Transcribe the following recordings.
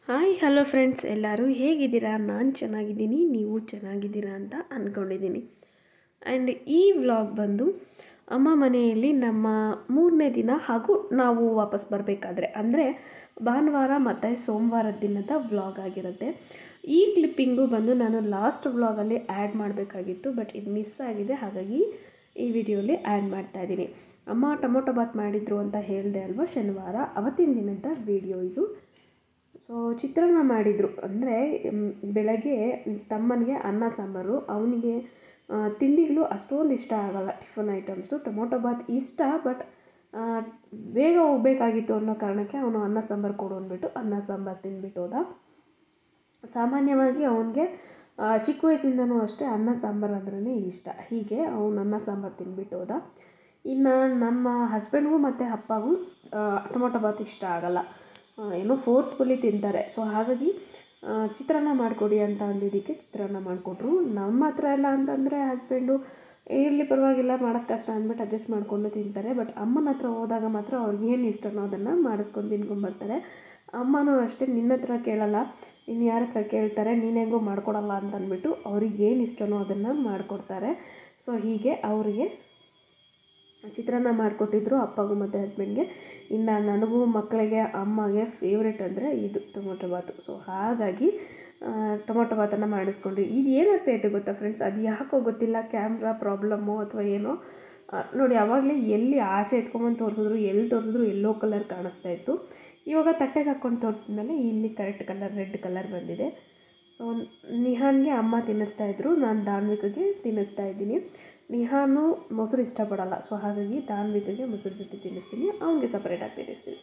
hi hello friends ಎಲ್ಲರೂ ಹೇಗಿದ್ದೀರಾ ನಾನು ಚೆನ್ನಾಗಿದ್ದೀನಿ ನೀವು ಚೆನ್ನಾಗಿದ್ದೀರಾ ಅಂತ ಅಂದ್ಕೊಂಡಿದ್ದೀನಿ ಆ್ಯಂಡ್ ಈ ವ್ಲಾಗ್ ಬಂದು ಅಮ್ಮ ಮನೆಯಲ್ಲಿ ನಮ್ಮ ಮೂರನೇ ದಿನ ಹಾಗೂ ನಾವು ವಾಪಸ್ ಬರಬೇಕಾದ್ರೆ ಅಂದರೆ ಭಾನುವಾರ ಮತ್ತು ಸೋಮವಾರದ ದಿನದ ವ್ಲಾಗ್ ಆಗಿರುತ್ತೆ ಈ ಕ್ಲಿಪ್ಪಿಂಗು ಬಂದು ನಾನು ಲಾಸ್ಟ್ ವ್ಲಾಗಲ್ಲಿ ಆ್ಯಡ್ ಮಾಡಬೇಕಾಗಿತ್ತು ಬಟ್ ಇದು ಮಿಸ್ ಆಗಿದೆ ಹಾಗಾಗಿ ಈ ವಿಡಿಯೋಲಿ ಆ್ಯಡ್ ಮಾಡ್ತಾ ಇದ್ದೀನಿ ಅಮ್ಮ ಟೊಮೊಟೊ ಬಾತ್ ಮಾಡಿದರು ಅಂತ ಹೇಳಿದೆ ಅಲ್ವಾ ಶನಿವಾರ ಅವತ್ತಿನ ದಿನದ ವಿಡಿಯೋ ಇದು ಸೊ ಚಿತ್ರಾನ್ನ ಮಾಡಿದರು ಅಂದರೆ ಬೆಳಗ್ಗೆ ತಮ್ಮನಿಗೆ ಅನ್ನ ಸಾಂಬಾರು ಅವನಿಗೆ ತಿಂಡಿಗಳು ಅಷ್ಟೊಂದು ಇಷ್ಟ ಆಗಲ್ಲ ಟಿಫನ್ ಐಟಮ್ಸು ಟೊಮೊಟೊ ಬಾತ್ ಇಷ್ಟ ಬಟ್ ಬೇಗ ಹೋಗಬೇಕಾಗಿತ್ತು ಅನ್ನೋ ಕಾರಣಕ್ಕೆ ಅವನು ಅನ್ನ ಸಾಂಬಾರು ಕೊಡು ಅಂದ್ಬಿಟ್ಟು ಅನ್ನ ಸಾಂಬಾರು ತಿಂದ್ಬಿಟ್ಟು ಹೋದ ಸಾಮಾನ್ಯವಾಗಿ ಅವನಿಗೆ ಚಿಕ್ಕ ವಯಸ್ಸಿಂದನೂ ಅಷ್ಟೇ ಅನ್ನ ಸಾಂಬಾರು ಅಂದ್ರೇ ಇಷ್ಟ ಹೀಗೆ ಅವನು ಅನ್ನ ಸಾಂಬಾರು ತಿಂದ್ಬಿಟ್ಟು ಹೋದ ಇನ್ನು ನಮ್ಮ ಹಸ್ಬೆಂಡ್ಗೂ ಮತ್ತು ಅಪ್ಪಗೂ ಟೊಮೊಟೊ ಬಾತ್ ಇಷ್ಟ ಆಗಲ್ಲ ಏನೋ ಫೋರ್ಸ್ಫುಲಿ ತಿಂತಾರೆ ಸೊ ಹಾಗಾಗಿ ಚಿತ್ರಾನ್ನ ಮಾಡಿಕೊಡಿ ಅಂತ ಅಂದಿದ್ದಕ್ಕೆ ಚಿತ್ರಾನ್ನ ಮಾಡಿಕೊಟ್ರು ನಮ್ಮ ಹತ್ರ ಎಲ್ಲ ಅಂತಂದರೆ ಹಸ್ಬೆಂಡು ಇರಲಿ ಪರವಾಗಿಲ್ಲ ಮಾಡೋಕ್ಕೆ ಕಷ್ಟ ಅಂದ್ಬಿಟ್ಟು ಅಡ್ಜಸ್ಟ್ ಮಾಡಿಕೊಂಡು ತಿಂತಾರೆ ಬಟ್ ಅಮ್ಮನ ಹತ್ರ ಹೋದಾಗ ಮಾತ್ರ ಅವ್ರಿಗೆ ಏನು ಇಷ್ಟನೋ ಅದನ್ನು ಮಾಡಿಸ್ಕೊಂಡು ತಿನ್ಕೊಂಬರ್ತಾರೆ ಅಮ್ಮನೂ ಅಷ್ಟೇ ನಿನ್ನ ಹತ್ರ ಕೇಳಲ್ಲ ಇನ್ನು ಯಾರ ಹತ್ರ ಕೇಳ್ತಾರೆ ನೀನು ಹೆಂಗೋ ಮಾಡ್ಕೊಡಲ್ಲ ಅಂತ ಅಂದ್ಬಿಟ್ಟು ಅವ್ರಿಗೆ ಏನು ಇಷ್ಟನೋ ಅದನ್ನು ಮಾಡಿಕೊಡ್ತಾರೆ ಸೊ ಹೀಗೆ ಅವರಿಗೆ ಚಿತ್ರಾನ್ನ ಮಾಡಿಕೊಟ್ಟಿದ್ರು ಅಪ್ಪಗೂ ಮತ್ತು ಹಸ್ಬೆಂಡ್ಗೆ ಇನ್ನು ನನಗೂ ಮಕ್ಕಳಿಗೆ ಅಮ್ಮಗೆ ಫೇವ್ರೆಟ್ ಅಂದರೆ ಇದು ಟೊಮೊಟೊ ಬಾತು ಸೊ ಹಾಗಾಗಿ ಟೊಮೊಟೊ ಬಾತನ್ನು ಮಾಡಿಸ್ಕೊಂಡ್ರಿ ಇದು ಏನಾಗ್ತಾಯಿದೆ ಗೊತ್ತಾ ಫ್ರೆಂಡ್ಸ್ ಅದು ಯಾಕೋ ಗೊತ್ತಿಲ್ಲ ಕ್ಯಾಮ್ರಾ ಪ್ರಾಬ್ಲಮ್ಮು ಅಥವಾ ಏನೋ ನೋಡಿ ಆವಾಗಲೇ ಎಲ್ಲಿ ಆಚೆ ಎತ್ಕೊಂಬಂದು ತೋರಿಸಿದ್ರು ಎಲ್ಲಿ ತೋರಿಸಿದ್ರು ಎಲ್ಲೋ ಕಲರ್ ಕಾಣಿಸ್ತಾ ಇತ್ತು ಇವಾಗ ತಟ್ಟೆಗೆ ಹಾಕ್ಕೊಂಡು ತೋರಿಸಿದ್ಮೇಲೆ ಇಲ್ಲಿ ಕರೆಕ್ಟ್ ಕಲರ್ ರೆಡ್ ಕಲರ್ ಬಂದಿದೆ ಸೊ ನಿಹಾನ್ಗೆ ಅಮ್ಮ ತಿನ್ನಿಸ್ತಾ ಇದ್ರು ನಾನು ದಾನ್ವಿಕಗೆ ತಿನ್ನಿಸ್ತಾ ಇದ್ದೀನಿ ನಿಹಾನು ಮೊಸರು ಇಷ್ಟಪಡಲ್ಲ ಸೊ ಹಾಗಾಗಿ ದಾನ್ವಿಕಗೆ ಮೊಸರು ಜೊತೆ ತಿನ್ನಿಸ್ತೀನಿ ಅವನಿಗೆ ಸಪ್ರೇಟಾಗಿ ತಿನ್ನಿಸ್ತೀನಿ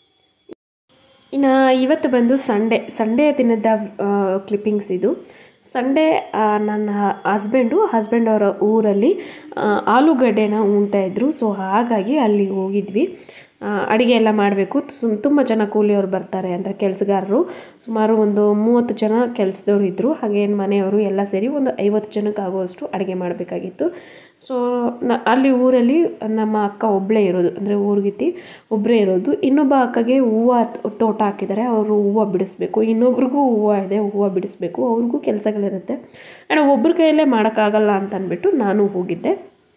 ಇನ್ನು ಇವತ್ತು ಬಂದು ಸಂಡೇ ಸಂಡೇ ದಿನದ ಕ್ಲಿಪ್ಪಿಂಗ್ಸ್ ಇದು ಸಂಡೇ ನನ್ನ ಹಸ್ಬೆಂಡು ಹಸ್ಬೆಂಡ್ ಅವರ ಊರಲ್ಲಿ ಆಲೂಗಡ್ಡೆನ ಉಣ್ತಾ ಇದ್ರು ಸೊ ಹಾಗಾಗಿ ಅಲ್ಲಿ ಹೋಗಿದ್ವಿ ಅಡುಗೆ ಎಲ್ಲ ಮಾಡಬೇಕು ಸುಮ್ ತುಂಬ ಜನ ಕೂಲಿಯವರು ಬರ್ತಾರೆ ಅಂತ ಕೆಲಸಗಾರರು ಸುಮಾರು ಒಂದು ಮೂವತ್ತು ಜನ ಕೆಲಸದವ್ರು ಇದ್ದರು ಹಾಗೇನು ಮನೆಯವರು ಎಲ್ಲ ಸೇರಿ ಒಂದು ಐವತ್ತು ಜನಕ್ಕೆ ಆಗುವಷ್ಟು ಅಡುಗೆ ಮಾಡಬೇಕಾಗಿತ್ತು ಸೊ ನ ಅಲ್ಲಿ ಊರಲ್ಲಿ ನಮ್ಮ ಅಕ್ಕ ಒಬ್ಬಳೇ ಇರೋದು ಅಂದರೆ ಊರ್ಗಿತ್ತಿ ಒಬ್ಬರೇ ಇರೋದು ಇನ್ನೊಬ್ಬ ಅಕ್ಕಗೆ ಹೂವು ತೋಟ ಹಾಕಿದ್ದಾರೆ ಅವರು ಹೂವು ಬಿಡಿಸ್ಬೇಕು ಇನ್ನೊಬ್ರಿಗೂ ಹೂವು ಇದೆ ಹೂವು ಬಿಡಿಸ್ಬೇಕು ಅವ್ರಿಗೂ ಕೆಲಸಗಳಿರುತ್ತೆ ಆ್ಯಂಡ್ ಒಬ್ಬರ ಕೈಯಲ್ಲೇ ಮಾಡೋಕ್ಕಾಗಲ್ಲ ಅಂತ ಅಂದ್ಬಿಟ್ಟು ನಾನು ಹೋಗಿದ್ದೆ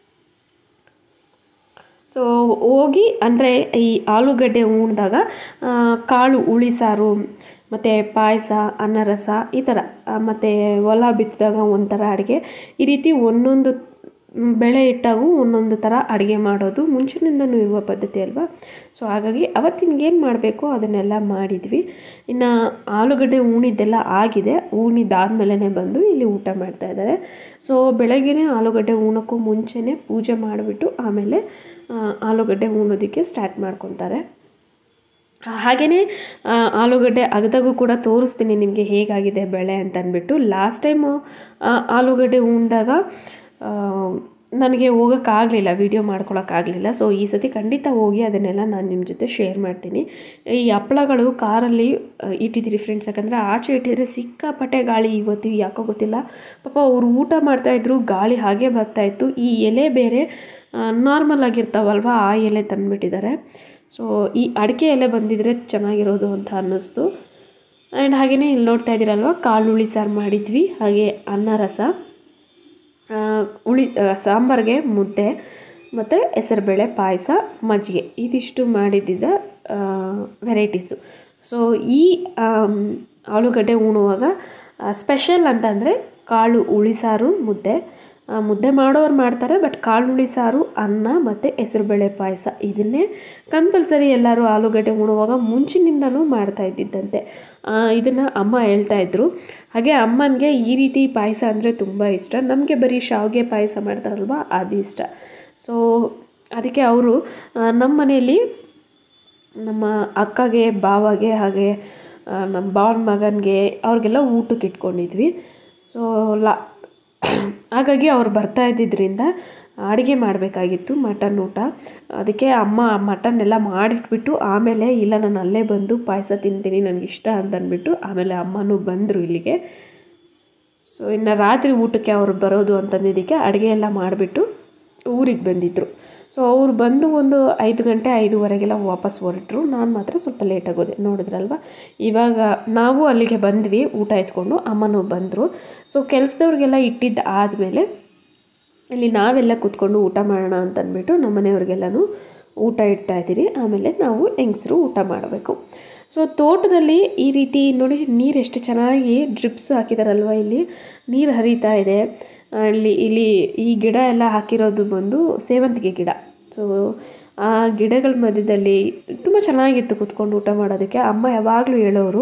ಸೊ ಹೋಗಿ ಅಂದರೆ ಈ ಆಲೂಗಡ್ಡೆ ಉಣ್ದಾಗ ಕಾಳು ಹುಳಿ ಸಾರು ಮತ್ತು ಪಾಯಸ ಅನ್ನ ರಸ ಈ ಥರ ಮತ್ತು ಹೊಲ ಬಿತ್ತಿದಾಗ ಒಂಥರ ಅಡುಗೆ ಈ ರೀತಿ ಒಂದೊಂದು ಬೆಳೆ ಇಟ್ಟಾಗೂ ಒಂದೊಂದು ಥರ ಅಡುಗೆ ಮಾಡೋದು ಮುಂಚಿನಿಂದನೂ ಇರುವ ಪದ್ಧತಿ ಅಲ್ವಾ ಸೊ ಹಾಗಾಗಿ ಅವತ್ತಿನ ಏನು ಮಾಡಬೇಕು ಅದನ್ನೆಲ್ಲ ಮಾಡಿದ್ವಿ ಇನ್ನು ಆಲೂಗಡ್ಡೆ ಉಣಿದ್ದೆಲ್ಲ ಆಗಿದೆ ಉಣಿದಾದ್ಮೇಲೆ ಬಂದು ಇಲ್ಲಿ ಊಟ ಮಾಡ್ತಾ ಇದ್ದಾರೆ ಸೊ ಬೆಳಗ್ಗೆನೇ ಆಲೂಗಡ್ಡೆ ಉಣೋಕ್ಕೂ ಮುಂಚೆನೇ ಪೂಜೆ ಮಾಡಿಬಿಟ್ಟು ಆಮೇಲೆ ಆಲೂಗಡ್ಡೆ ಉಣ್ಣೋದಕ್ಕೆ ಸ್ಟಾರ್ಟ್ ಮಾಡ್ಕೊತಾರೆ ಹಾಗೆಯೇ ಆಲೂಗಡ್ಡೆ ಅಗದಾಗೂ ಕೂಡ ತೋರಿಸ್ತೀನಿ ನಿಮಗೆ ಹೇಗಾಗಿದೆ ಬೆಳೆ ಅಂತ ಅಂದ್ಬಿಟ್ಟು ಲಾಸ್ಟ್ ಟೈಮು ಆಲೂಗಡ್ಡೆ ಉಣ್ದಾಗ ನನಗೆ ಹೋಗೋಕ್ಕಾಗಲಿಲ್ಲ ವೀಡಿಯೋ ಮಾಡ್ಕೊಳಕ್ಕಾಗಲಿಲ್ಲ ಸೊ ಈ ಸತಿ ಖಂಡಿತ ಹೋಗಿ ಅದನ್ನೆಲ್ಲ ನಾನು ನಿಮ್ಮ ಜೊತೆ ಶೇರ್ ಮಾಡ್ತೀನಿ ಈ ಹಪ್ಳಗಳು ಕಾರಲ್ಲಿ ಇಟ್ಟಿದ್ದೀರಿ ಫ್ರೆಂಡ್ಸ್ ಯಾಕಂದರೆ ಆಚೆ ಇಟ್ಟಿದ್ರೆ ಸಿಕ್ಕಾಪಟ್ಟೆ ಗಾಳಿ ಇವತ್ತು ಯಾಕೋ ಗೊತ್ತಿಲ್ಲ ಪಾಪ ಅವ್ರು ಊಟ ಮಾಡ್ತಾಯಿದ್ರು ಗಾಳಿ ಹಾಗೆ ಬರ್ತಾಯಿತ್ತು ಈ ಎಲೆ ಬೇರೆ ನಾರ್ಮಲ್ ಆಗಿರ್ತಾವಲ್ವ ಆ ಎಲೆ ತಂದುಬಿಟ್ಟಿದ್ದಾರೆ ಸೊ ಈ ಅಡಿಕೆ ಎಲೆ ಬಂದಿದ್ರೆ ಚೆನ್ನಾಗಿರೋದು ಅಂತ ಅನ್ನಿಸ್ತು ಆ್ಯಂಡ್ ಹಾಗೆಯೇ ಇಲ್ಲಿ ನೋಡ್ತಾ ಇದ್ದೀರಲ್ವ ಕಾಳು ಹುಳಿ ಸಾರು ಮಾಡಿದ್ವಿ ಹಾಗೆ ಅನ್ನ ರಸ ಹುಳಿ ಸಾಂಬಾರಿಗೆ ಮುದ್ದೆ ಮತ್ತು ಹೆಸರುಬೇಳೆ ಪಾಯಸ ಮಜ್ಜಿಗೆ ಇದಿಷ್ಟು ಮಾಡಿದ್ದಿದ್ದ ವೆರೈಟೀಸು ಸೊ ಈ ಆಲೂಗಡ್ಡೆ ಉಣುವಾಗ ಸ್ಪೆಷಲ್ ಅಂತಂದರೆ ಕಾಳು ಹುಳಿ ಸಾರು ಮುದ್ದೆ ಮುದ್ದೆ ಮಾಡೋರು ಮಾಡ್ತಾರೆ ಬಟ್ ಕಾಳು ಹುಳಿ ಸಾರು ಅನ್ನ ಮತ್ತು ಹೆಸರುಬೇಳೆ ಪಾಯಸ ಇದನ್ನೇ ಕಂಪಲ್ಸರಿ ಎಲ್ಲರೂ ಆಲೂಗಡ್ಡೆ ಉಣುವಾಗ ಮುಂಚಿನಿಂದನೂ ಮಾಡ್ತಾ ಇದ್ದಿದ್ದಂತೆ ಇದನ್ನು ಅಮ್ಮ ಹೇಳ್ತಾಯಿದ್ರು ಹಾಗೆ ಅಮ್ಮನಿಗೆ ಈ ರೀತಿ ಪಾಯಸ ಅಂದರೆ ತುಂಬ ಇಷ್ಟ ನಮಗೆ ಬರೀ ಶಾವಿಗೆ ಪಾಯಸ ಮಾಡ್ತಾರಲ್ವ ಅದು ಇಷ್ಟ ಸೊ ಅದಕ್ಕೆ ಅವರು ನಮ್ಮ ಮನೆಯಲ್ಲಿ ನಮ್ಮ ಅಕ್ಕಗೆ ಬಾವಗೆ ಹಾಗೆ ನಮ್ಮ ಬಾವನ ಮಗನಿಗೆ ಅವ್ರಿಗೆಲ್ಲ ಊಟಕ್ಕೆ ಇಟ್ಕೊಂಡಿದ್ವಿ ಸೊ ಲಾ ಹಾಗಾಗಿ ಅವ್ರು ಬರ್ತಾ ಇದ್ದಿದ್ದರಿಂದ ಅಡುಗೆ ಮಾಡಬೇಕಾಗಿತ್ತು ಮಟನ್ ಊಟ ಅದಕ್ಕೆ ಅಮ್ಮ ಮಟನ್ ಎಲ್ಲ ಮಾಡಿಟ್ಬಿಟ್ಟು ಆಮೇಲೆ ಇಲ್ಲ ನಾನು ಅಲ್ಲೇ ಬಂದು ಪಾಯಸ ತಿಂತೀನಿ ನನಗಿಷ್ಟ ಅಂತಂದ್ಬಿಟ್ಟು ಆಮೇಲೆ ಅಮ್ಮನೂ ಬಂದರು ಇಲ್ಲಿಗೆ ಸೊ ಇನ್ನು ರಾತ್ರಿ ಊಟಕ್ಕೆ ಅವರು ಬರೋದು ಅಂತಂದಿದ್ದಕ್ಕೆ ಅಡುಗೆ ಎಲ್ಲ ಮಾಡಿಬಿಟ್ಟು ಊರಿಗೆ ಬಂದಿದ್ದರು ಸೊ ಅವ್ರು ಬಂದು ಒಂದು ಐದು ಗಂಟೆ ಐದುವರೆಗೆಲ್ಲ ವಾಪಸ್ ಹೊರಟರು ನಾನು ಮಾತ್ರ ಸ್ವಲ್ಪ ಲೇಟಾಗಿ ಹೋದೆ ನೋಡಿದ್ರಲ್ವ ಇವಾಗ ನಾವು ಅಲ್ಲಿಗೆ ಬಂದ್ವಿ ಊಟ ಎತ್ಕೊಂಡು ಅಮ್ಮನೂ ಬಂದರು ಸೊ ಕೆಲಸದವ್ರಿಗೆಲ್ಲ ಇಟ್ಟಿದ್ದು ಆದಮೇಲೆ ಇಲ್ಲಿ ನಾವೆಲ್ಲ ಕೂತ್ಕೊಂಡು ಊಟ ಮಾಡೋಣ ಅಂತ ಅಂದ್ಬಿಟ್ಟು ನಮ್ಮ ಮನೆಯವ್ರಿಗೆಲ್ಲನೂ ಊಟ ಇಡ್ತಾ ಇದ್ದೀರಿ ಆಮೇಲೆ ನಾವು ಹೆಂಗಸರು ಊಟ ಮಾಡಬೇಕು ಸೊ ತೋಟದಲ್ಲಿ ಈ ರೀತಿ ನೋಡಿ ನೀರು ಎಷ್ಟು ಚೆನ್ನಾಗಿ ಡ್ರಿಪ್ಸ್ ಹಾಕಿದಾರಲ್ವ ಇಲ್ಲಿ ನೀರು ಹರಿತಾ ಇದೆ ಅಲ್ಲಿ ಇಲ್ಲಿ ಈ ಗಿಡ ಎಲ್ಲ ಹಾಕಿರೋದು ಬಂದು ಸೇವಂತಿಗೆ ಗಿಡ ಸೊ ಆ ಗಿಡಗಳ ಮಧ್ಯದಲ್ಲಿ ತುಂಬ ಚೆನ್ನಾಗಿತ್ತು ಕುತ್ಕೊಂಡು ಊಟ ಮಾಡೋದಕ್ಕೆ ಅಮ್ಮ ಯಾವಾಗಲೂ ಹೇಳೋರು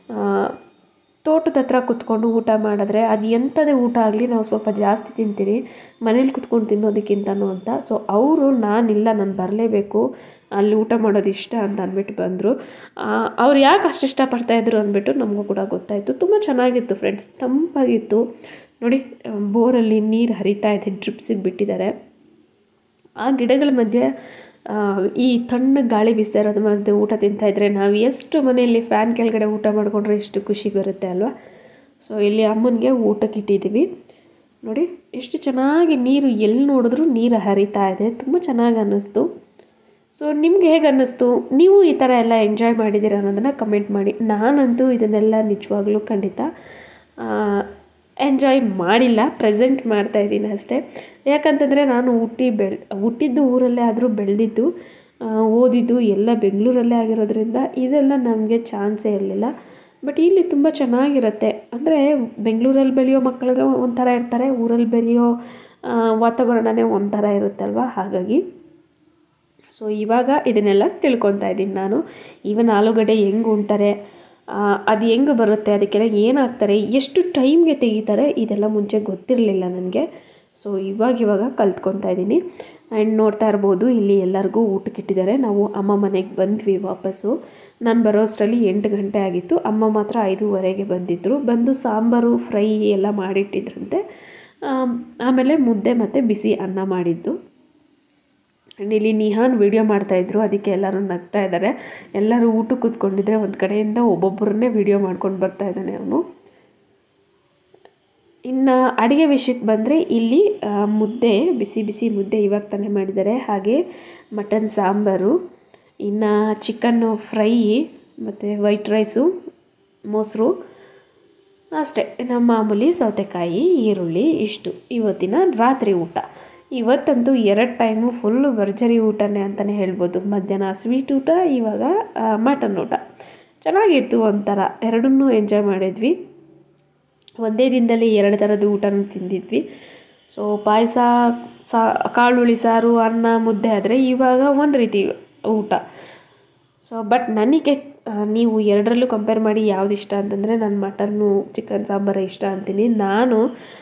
ತೋಟದ ಹತ್ರ ಕುತ್ಕೊಂಡು ಊಟ ಮಾಡಿದ್ರೆ ಅದು ಎಂಥದೇ ಊಟ ಆಗಲಿ ನಾವು ಸ್ವಲ್ಪ ಜಾಸ್ತಿ ತಿಂತೀರಿ ಮನೇಲಿ ಕುತ್ಕೊಂಡು ತಿನ್ನೋದಕ್ಕಿಂತನೂ ಅಂತ ಸೊ ಅವರು ನಾನಿಲ್ಲ ನಾನು ಬರಲೇಬೇಕು ಅಲ್ಲಿ ಊಟ ಮಾಡೋದು ಇಷ್ಟ ಅಂತ ಅಂದ್ಬಿಟ್ಟು ಬಂದರು ಅವ್ರು ಯಾಕೆ ಅಷ್ಟು ಇಷ್ಟಪಡ್ತಾಯಿದ್ರು ಅಂದ್ಬಿಟ್ಟು ನಮಗೂ ಕೂಡ ಗೊತ್ತಾಯಿತು ತುಂಬ ಚೆನ್ನಾಗಿತ್ತು ಫ್ರೆಂಡ್ಸ್ ತಂಪಾಗಿತ್ತು ನೋಡಿ ಬೋರಲ್ಲಿ ನೀರು ಹರಿತಾ ಇದೆ ಡ್ರಿಪ್ಸಿಗೆ ಬಿಟ್ಟಿದ್ದಾರೆ ಆ ಗಿಡಗಳ ಮಧ್ಯೆ ಈ ತಣ್ಣ ಗಾಳಿ ಬೀಸ್ತಾ ಇರೋದು ಮಧ್ಯೆ ಊಟ ತಿಂತಾಯಿದ್ರೆ ನಾವು ಎಷ್ಟು ಮನೆಯಲ್ಲಿ ಫ್ಯಾನ್ ಕೆಳಗಡೆ ಊಟ ಮಾಡಿಕೊಂಡ್ರೆ ಎಷ್ಟು ಖುಷಿ ಬರುತ್ತೆ ಅಲ್ವಾ ಸೊ ಇಲ್ಲಿ ಅಮ್ಮನಿಗೆ ಊಟಕ್ಕೆ ಇಟ್ಟಿದ್ದೀವಿ ನೋಡಿ ಎಷ್ಟು ಚೆನ್ನಾಗಿ ನೀರು ಎಲ್ಲಿ ನೋಡಿದ್ರೂ ನೀರು ಹರಿತಾ ಇದೆ ತುಂಬ ಚೆನ್ನಾಗಿ ಅನ್ನಿಸ್ತು ಸೊ ನಿಮ್ಗೆ ಹೇಗೆ ಅನ್ನಿಸ್ತು ನೀವು ಈ ಥರ ಎಲ್ಲ ಎಂಜಾಯ್ ಮಾಡಿದ್ದೀರಾ ಅನ್ನೋದನ್ನು ಕಮೆಂಟ್ ಮಾಡಿ ನಾನಂತೂ ಇದನ್ನೆಲ್ಲ ನಿಜವಾಗ್ಲೂ ಖಂಡಿತ ಎಂಜಾಯ್ ಮಾಡಿಲ್ಲ ಪ್ರೆಸೆಂಟ್ ಮಾಡ್ತಾ ಇದ್ದೀನಿ ಅಷ್ಟೇ ಯಾಕಂತಂದರೆ ನಾನು ಹುಟ್ಟಿ ಬೆಳ್ ಹುಟ್ಟಿದ್ದು ಊರಲ್ಲೇ ಆದರೂ ಬೆಳೆದಿದ್ದು ಓದಿದ್ದು ಎಲ್ಲ ಬೆಂಗಳೂರಲ್ಲೇ ಆಗಿರೋದ್ರಿಂದ ಇದೆಲ್ಲ ನಮಗೆ ಚಾನ್ಸೇ ಇರಲಿಲ್ಲ ಬಟ್ ಇಲ್ಲಿ ತುಂಬ ಚೆನ್ನಾಗಿರುತ್ತೆ ಅಂದರೆ ಬೆಂಗಳೂರಲ್ಲಿ ಬೆಳೆಯೋ ಮಕ್ಕಳಿಗೆ ಒಂಥರ ಇರ್ತಾರೆ ಊರಲ್ಲಿ ಬೆಳೆಯೋ ವಾತಾವರಣನೇ ಒಂಥರ ಇರುತ್ತಲ್ವ ಹಾಗಾಗಿ ಸೊ ಇವಾಗ ಇದನ್ನೆಲ್ಲ ತಿಳ್ಕೊತಾ ಇದ್ದೀನಿ ನಾನು ಈವನ್ ಆಲೂಗಡ್ಡೆ ಹೆಂಗೆ ಉಣ್ತಾರೆ ಅದು ಹೆಂಗೆ ಬರುತ್ತೆ ಅದಕ್ಕೆಲ್ಲ ಏನಾಗ್ತಾರೆ ಎಷ್ಟು ಟೈಮ್ಗೆ ತೆಗಿತಾರೆ ಇದೆಲ್ಲ ಮುಂಚೆ ಗೊತ್ತಿರಲಿಲ್ಲ ನನಗೆ ಸೊ ಇವಾಗ ಇವಾಗ ಕಲ್ತ್ಕೊತಾ ಇದ್ದೀನಿ ಆ್ಯಂಡ್ ನೋಡ್ತಾ ಇರ್ಬೋದು ಇಲ್ಲಿ ಎಲ್ಲರಿಗೂ ಊಟಕ್ಕೆ ಇಟ್ಟಿದ್ದಾರೆ ನಾವು ಅಮ್ಮ ಮನೆಗೆ ಬಂದ್ವಿ ವಾಪಸ್ಸು ನಾನು ಬರೋ ಅಷ್ಟರಲ್ಲಿ ಎಂಟು ಗಂಟೆ ಆಗಿತ್ತು ಅಮ್ಮ ಮಾತ್ರ ಐದೂವರೆಗೆ ಬಂದಿದ್ದರು ಬಂದು ಸಾಂಬಾರು ಫ್ರೈ ಎಲ್ಲ ಮಾಡಿಟ್ಟಿದ್ರಂತೆ ಆಮೇಲೆ ಮುದ್ದೆ ಮತ್ತು ಬಿಸಿ ಅನ್ನ ಮಾಡಿದ್ದು ಆ್ಯಂಡ್ ಇಲ್ಲಿ ನಿಹಾನ್ ವೀಡಿಯೋ ಮಾಡ್ತಾಯಿದ್ರು ಅದಕ್ಕೆ ಎಲ್ಲರೂ ನಗ್ತಾ ಇದ್ದಾರೆ ಎಲ್ಲರೂ ಊಟಕ್ಕೆ ಕೂತ್ಕೊಂಡಿದ್ರೆ ಒಂದು ಕಡೆಯಿಂದ ಒಬ್ಬೊಬ್ಬರನ್ನೇ ವೀಡಿಯೋ ಮಾಡ್ಕೊಂಡು ಬರ್ತಾ ಇದ್ದಾನೆ ಅವನು ಇನ್ನು ಅಡುಗೆ ವಿಷಯಕ್ಕೆ ಬಂದರೆ ಇಲ್ಲಿ ಮುದ್ದೆ ಬಿಸಿ ಬಿಸಿ ಮುದ್ದೆ ಇವಾಗ ತಾನೇ ಮಾಡಿದ್ದಾರೆ ಹಾಗೆ ಮಟನ್ ಸಾಂಬಾರು ಇನ್ನು ಚಿಕನ್ನು ಫ್ರೈ ಮತ್ತು ವೈಟ್ ರೈಸು ಮೊಸರು ಅಷ್ಟೇ ನಮ್ಮ ಮಾಮೂಲಿ ಸೌತೆಕಾಯಿ ಈರುಳ್ಳಿ ಇಷ್ಟು ಇವತ್ತಿನ ರಾತ್ರಿ ಊಟ ಇವತ್ತಂತೂ ಎರಡು ಟೈಮು ಫುಲ್ಲು ಭರ್ಜರಿ ಊಟನೇ ಅಂತಲೇ ಹೇಳ್ಬೋದು ಮಧ್ಯಾಹ್ನ ಸ್ವೀಟ್ ಊಟ ಇವಾಗ ಮಟನ್ ಊಟ ಚೆನ್ನಾಗಿತ್ತು ಒಂಥರ ಎರಡನ್ನೂ ಎಂಜಾಯ್ ಮಾಡಿದ್ವಿ ಒಂದೇ ದಿನದಲ್ಲಿ ಎರಡು ಥರದ ಊಟನೂ ತಿಂದಿದ್ವಿ ಸೊ ಪಾಯಸ ಸಾ ಕಾಳುಳಿ ಸಾರು ಅನ್ನ ಮುದ್ದೆ ಆದರೆ ಇವಾಗ ಒಂದು ರೀತಿ ಊಟ ಸೊ ಬಟ್ ನನಗೆ ನೀವು ಎರಡರಲ್ಲೂ ಕಂಪೇರ್ ಮಾಡಿ ಯಾವ್ದು ಇಷ್ಟ ಅಂತಂದರೆ ನಾನು ಮಟನ್ನು ಚಿಕನ್ ಸಾಂಬಾರು ಇಷ್ಟ ಅಂತೀನಿ ನಾನು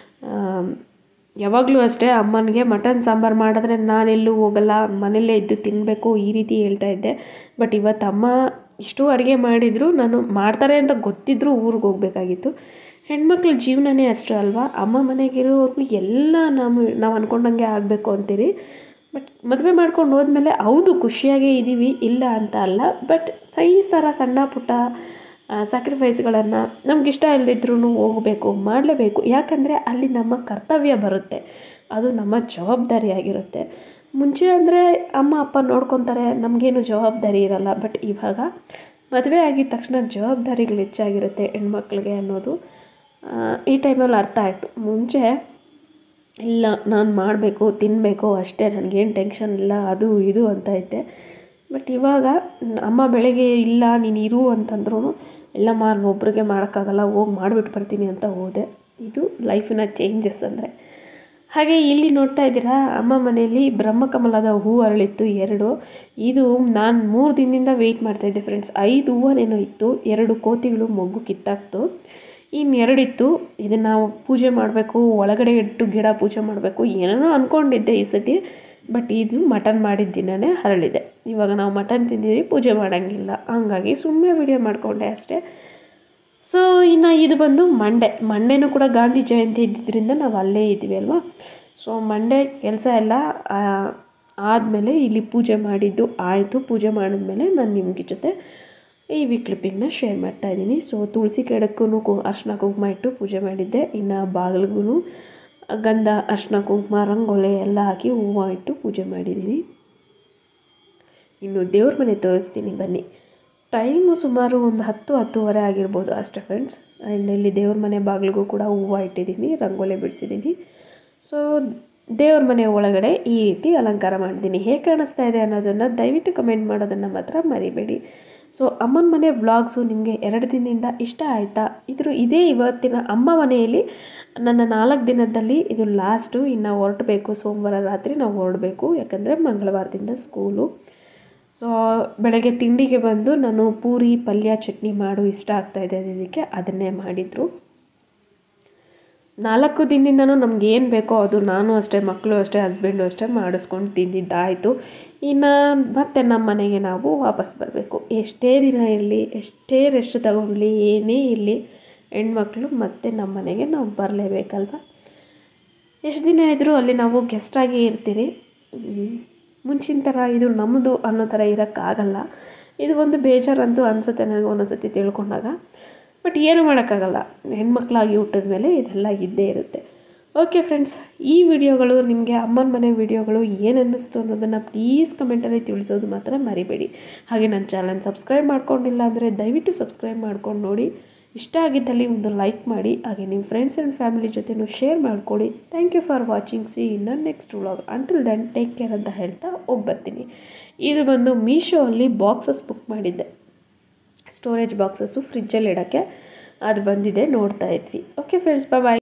ಯಾವಾಗಲೂ ಅಷ್ಟೇ ಅಮ್ಮನಿಗೆ ಮಟನ್ ಸಾಂಬಾರು ಮಾಡಿದ್ರೆ ನಾನೆಲ್ಲೂ ಹೋಗಲ್ಲ ಮನೆಯಲ್ಲೇ ಇದ್ದು ತಿನ್ನಬೇಕು ಈ ರೀತಿ ಹೇಳ್ತಾ ಇದ್ದೆ ಬಟ್ ಇವತ್ತು ಅಮ್ಮ ಇಷ್ಟು ಅಡುಗೆ ಮಾಡಿದರೂ ನಾನು ಮಾಡ್ತಾರೆ ಅಂತ ಗೊತ್ತಿದ್ದರೂ ಊರಿಗೆ ಹೋಗಬೇಕಾಗಿತ್ತು ಹೆಣ್ಮಕ್ಳ ಜೀವನನೇ ಅಷ್ಟು ಅಲ್ವಾ ಅಮ್ಮ ಮನೆಗಿರೋವರೆಗೂ ಎಲ್ಲ ನಾವು ನಾವು ಅಂದ್ಕೊಂಡಂಗೆ ಆಗಬೇಕು ಅಂತೀರಿ ಬಟ್ ಮದುವೆ ಮಾಡ್ಕೊಂಡು ಹೋದ್ಮೇಲೆ ಹೌದು ಖುಷಿಯಾಗೇ ಇದ್ದೀವಿ ಇಲ್ಲ ಅಂತ ಅಲ್ಲ ಬಟ್ ಸೈ ಥರ ಸಣ್ಣ ಪುಟ್ಟ ಸ್ಯಾಕ್ರಿಫೈಸ್ಗಳನ್ನು ನಮ್ಗೆ ಇಷ್ಟ ಇಲ್ಲದಿದ್ರೂ ಹೋಗಬೇಕು ಮಾಡಲೇಬೇಕು ಯಾಕಂದರೆ ಅಲ್ಲಿ ನಮ್ಮ ಕರ್ತವ್ಯ ಬರುತ್ತೆ ಅದು ನಮ್ಮ ಜವಾಬ್ದಾರಿಯಾಗಿರುತ್ತೆ ಮುಂಚೆ ಅಂದರೆ ಅಮ್ಮ ಅಪ್ಪ ನೋಡ್ಕೊತಾರೆ ನಮಗೇನು ಜವಾಬ್ದಾರಿ ಇರಲ್ಲ ಬಟ್ ಇವಾಗ ಮದುವೆ ಆಗಿದ ತಕ್ಷಣ ಜವಾಬ್ದಾರಿಗಳು ಹೆಚ್ಚಾಗಿರುತ್ತೆ ಹೆಣ್ಮಕ್ಳಿಗೆ ಅನ್ನೋದು ಈ ಟೈಮಲ್ಲಿ ಅರ್ಥ ಆಯಿತು ಮುಂಚೆ ಇಲ್ಲ ನಾನು ಮಾಡಬೇಕು ತಿನ್ನಬೇಕು ಅಷ್ಟೇ ನನಗೇನು ಟೆನ್ಷನ್ ಇಲ್ಲ ಅದು ಇದು ಅಂತ ಇದ್ದೆ ಬಟ್ ಇವಾಗ ಅಮ್ಮ ಬೆಳಗ್ಗೆ ಇಲ್ಲ ನೀನು ಇರು ಅಂತಂದ್ರೂ ಇಲ್ಲ ನಾನು ಒಬ್ರಿಗೆ ಮಾಡೋಕ್ಕಾಗಲ್ಲ ಹೋಗಿ ಮಾಡಿಬಿಟ್ಟು ಬರ್ತೀನಿ ಅಂತ ಹೋದೆ ಇದು ಲೈಫಿನ ಚೇಂಜಸ್ ಅಂದರೆ ಹಾಗೆ ಇಲ್ಲಿ ನೋಡ್ತಾ ಇದ್ದೀರಾ ಅಮ್ಮ ಮನೆಯಲ್ಲಿ ಬ್ರಹ್ಮಕಮಲದ ಹೂ ಅರಳಿತ್ತು ಎರಡು ಇದು ನಾನು ಮೂರು ದಿನದಿಂದ ವೆಯ್ಟ್ ಮಾಡ್ತಾಯಿದ್ದೆ ಫ್ರೆಂಡ್ಸ್ ಐದು ಹೂವನೇನೋ ಇತ್ತು ಎರಡು ಕೋತಿಗಳು ಮೊಗ್ಗು ಕಿತ್ತಾಕ್ತು ಇನ್ನೆರಡಿತ್ತು ಇದನ್ನು ನಾವು ಪೂಜೆ ಮಾಡಬೇಕು ಒಳಗಡೆ ಇಟ್ಟು ಗಿಡ ಪೂಜೆ ಮಾಡಬೇಕು ಏನೇನೋ ಅಂದ್ಕೊಂಡಿದ್ದೆ ಈ ಸತಿ ಬಟ್ ಇದು ಮಟನ್ ಮಾಡಿದ ದಿನವೇ ಹರಳಿದೆ ಇವಾಗ ನಾವು ಮಟನ್ ತಿಂದಿದ್ದೀವಿ ಪೂಜೆ ಮಾಡೋಂಗಿಲ್ಲ ಹಂಗಾಗಿ ಸುಮ್ಮನೆ ವಿಡಿಯೋ ಮಾಡಿಕೊಂಡೆ ಅಷ್ಟೇ ಸೊ ಇನ್ನು ಇದು ಬಂದು ಮಂಡೆ ಮಂಡೆನೂ ಕೂಡ ಗಾಂಧಿ ಜಯಂತಿ ಇದ್ದಿದ್ದರಿಂದ ನಾವು ಅಲ್ಲೇ ಇದ್ವಿ ಅಲ್ವಾ ಸೊ ಮಂಡೆ ಕೆಲಸ ಎಲ್ಲ ಆದಮೇಲೆ ಇಲ್ಲಿ ಪೂಜೆ ಮಾಡಿದ್ದು ಆಯಿತು ಪೂಜೆ ಮಾಡಿದ್ಮೇಲೆ ನಾನು ನಿಮಗೆ ಜೊತೆ ಈ ವಿ ಕ್ಲಿಪ್ಪಿಂಗ್ನ ಶೇರ್ ಮಾಡ್ತಾ ಇದ್ದೀನಿ ಸೊ ತುಳಸಿ ಕೆಡಕ್ಕೂ ಕು ಅರ್ಶಿನ ಕುಂಕುಮ ಇಟ್ಟು ಪೂಜೆ ಮಾಡಿದ್ದೆ ಇನ್ನು ಬಾಗಿಲಿಗೂ ಗಂಧ ಅರ್ಶಿನ ಕುಂಕುಮ ರಂಗೋಲೆ ಎಲ್ಲ ಹಾಕಿ ಹೂವು ಇಟ್ಟು ಪೂಜೆ ಮಾಡಿದ್ದೀನಿ ಇನ್ನು ದೇವ್ರ ಮನೆ ತೋರಿಸ್ತೀನಿ ಬನ್ನಿ ಟೈಮು ಸುಮಾರು ಒಂದು ಹತ್ತು ಹತ್ತುವರೆ ಆಗಿರ್ಬೋದು ಅಷ್ಟೇ ಫ್ರೆಂಡ್ಸ್ ಆ್ಯಂಡ್ ಇಲ್ಲಿ ದೇವ್ರ ಮನೆ ಬಾಗಿಲಿಗೂ ಕೂಡ ಹೂವು ಇಟ್ಟಿದ್ದೀನಿ ರಂಗೋಲಿ ಬಿಡಿಸಿದ್ದೀನಿ ಸೊ ದೇವ್ರ ಮನೆ ಒಳಗಡೆ ಈ ರೀತಿ ಅಲಂಕಾರ ಮಾಡಿದ್ದೀನಿ ಹೇಗೆ ಕಾಣಿಸ್ತಾ ಇದೆ ಅನ್ನೋದನ್ನು ದಯವಿಟ್ಟು ಕಮೆಂಟ್ ಮಾಡೋದನ್ನು ಮಾತ್ರ ಮರಿಬೇಡಿ ಸೊ ಅಮ್ಮನ ಮನೆ ವ್ಲಾಗ್ಸು ನಿಮಗೆ ಎರಡು ದಿನದಿಂದ ಇಷ್ಟ ಆಯಿತಾ ಇದ್ರ ಇದೇ ಇವತ್ತಿನ ಅಮ್ಮ ಮನೆಯಲ್ಲಿ ನನ್ನ ನಾಲ್ಕು ದಿನದಲ್ಲಿ ಇದು ಲಾಸ್ಟು ಇನ್ನು ಹೊರಟಬೇಕು ಸೋಮವಾರ ರಾತ್ರಿ ನಾವು ಹೊರಡಬೇಕು ಯಾಕಂದರೆ ಮಂಗಳವಾರದಿಂದ ಸ್ಕೂಲು ಸೊ ಬೆಳಗ್ಗೆ ತಿಂಡಿಗೆ ಬಂದು ನಾನು ಪೂರಿ ಪಲ್ಯ ಚಟ್ನಿ ಮಾಡು ಇಷ್ಟ ಆಗ್ತಾಯಿದೆ ಇದಕ್ಕೆ ಅದನ್ನೇ ಮಾಡಿದರು ನಾಲ್ಕು ದಿನದಿಂದನೂ ನಮ್ಗೆ ಏನು ಬೇಕೋ ಅದು ನಾನು ಅಷ್ಟೇ ಮಕ್ಕಳು ಅಷ್ಟೇ ಹಸ್ಬೆಂಡು ಅಷ್ಟೇ ಮಾಡಿಸ್ಕೊಂಡು ತಿಂದಿದ್ದಾಯಿತು ಇನ್ನು ಮತ್ತೆ ನಮ್ಮ ಮನೆಗೆ ನಾವು ವಾಪಸ್ ಬರಬೇಕು ಎಷ್ಟೇ ದಿನ ಇರಲಿ ಎಷ್ಟೇ ರೆಸ್ಟ್ ತಗೊಳ್ಳಿ ಏನೇ ಇರಲಿ ಹೆಣ್ಮಕ್ಳು ಮತ್ತೆ ನಮ್ಮ ಮನೆಗೆ ನಾವು ಬರಲೇಬೇಕಲ್ವ ಎಷ್ಟು ದಿನ ಇದ್ದರೂ ಅಲ್ಲಿ ನಾವು ಗೆಸ್ಟಾಗಿ ಇರ್ತೀರಿ ಮುಂಚಿನ ಥರ ಇದು ನಮ್ಮದು ಅನ್ನೋ ಥರ ಇರೋಕ್ಕಾಗಲ್ಲ ಇದು ಒಂದು ಬೇಜಾರಂತೂ ಅನಿಸುತ್ತೆ ನನಗೆ ಒಂದೊಂದ್ಸತಿ ತಿಳ್ಕೊಂಡಾಗ ಬಟ್ ಏನು ಮಾಡೋಕ್ಕಾಗಲ್ಲ ಹೆಣ್ಮಕ್ಳಾಗಿ ಹುಟ್ಟಿದ ಮೇಲೆ ಇದೆಲ್ಲ ಇದ್ದೇ ಇರುತ್ತೆ ಓಕೆ ಫ್ರೆಂಡ್ಸ್ ಈ ವಿಡಿಯೋಗಳು ನಿಮಗೆ ಅಮ್ಮನ ಮನೆ ವಿಡಿಯೋಗಳು ಏನು ಅನ್ನಿಸ್ತು ಅನ್ನೋದನ್ನು ಪ್ಲೀಸ್ ಕಮೆಂಟಲ್ಲಿ ತಿಳಿಸೋದು ಮಾತ್ರ ಮರಿಬೇಡಿ ಹಾಗೆ ನನ್ನ ಚಾನಲ್ ಸಬ್ಸ್ಕ್ರೈಬ್ ಮಾಡ್ಕೊಂಡಿಲ್ಲ ಅಂದರೆ ದಯವಿಟ್ಟು ಸಬ್ಸ್ಕ್ರೈಬ್ ಮಾಡ್ಕೊಂಡು ನೋಡಿ ಇಷ್ಟ ಆಗಿದ್ದಲ್ಲಿ ಒಂದು ಲೈಕ್ ಮಾಡಿ ಹಾಗೆ ನಿಮ್ಮ ಫ್ರೆಂಡ್ಸ್ ಆ್ಯಂಡ್ ಫ್ಯಾಮಿಲಿ ಜೊತೆನೂ ಶೇರ್ ಮಾಡಿಕೊಡಿ thank you for watching see ಇನ್ನು next vlog until then take care ಅಂತ ಹೇಳ್ತಾ ಹೋಗಿ ಬರ್ತೀನಿ ಇದು ಬಂದು ಮೀಶೋ ಅಲ್ಲಿ ಬಾಕ್ಸಸ್ ಬುಕ್ ಮಾಡಿದ್ದೆ ಸ್ಟೋರೇಜ್ ಬಾಕ್ಸಸ್ಸು ಫ್ರಿಜ್ಜಲ್ಲಿ ಇಡೋಕ್ಕೆ ಅದು ಬಂದಿದೆ ನೋಡ್ತಾ ಇದ್ವಿ ಓಕೆ ಫ್ರೆಂಡ್ಸ್ ಬಾಯ್